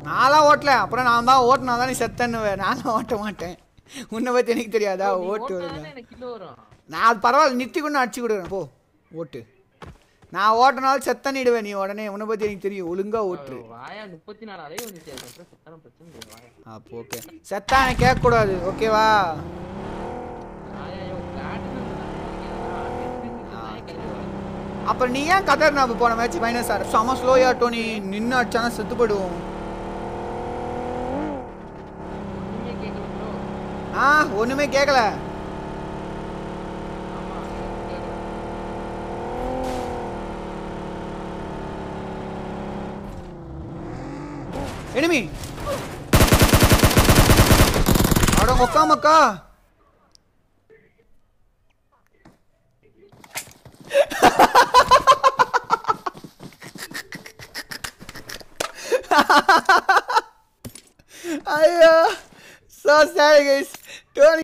நான்லாம் ஓட்டல அப்புறம் நான் தான் ஓட்டினா தான் நீ செத்தன்னுவேன் நான்லாம் ஓட்ட மாட்டேன் உன்னை பற்றி எனக்கு தெரியாதா நீ ஓட்டு ஓட்டுனா வருங்க தானே எனக்கு கிலோ வரும் நான் அது பரவாயில்ல நிறுத்தி கொண்டு அடிச்சு கொடுக்குறேன் போ ஓட்டு நான் ஓட்டினாலும் செத்தனிடுவேன் நீ உடனே உன்னை பற்றி எனக்கு தெரியும் ஒழுங்கா ஓட்டு வாயா முப்பத்தி நாலு அலைய வந்துச்சு அதுக்கப்புறம் சுத்தன பிரச்சனை இல்லை வாயா அப்போ ஓகே செத்தா எனக்கு கேட்கக்கூடாது ஓகேவா வாயா ஐயோ பிளாட்டினம் அப்புறம் நீ ஏன் கதர் நான் போன மேட்ச் மைனஸ் ஆர் செம ஸ்லோயா டோனி நின்று அடிச்சானா செத்து போயிடுவோம் நீங்க கேட்கல ப்ரோ ஆ ஒன்றுமே கேட்கல ஆமா கேட்கல எனிமி அட மொக்கா மக்கா ஐயோ so sad guys டோனி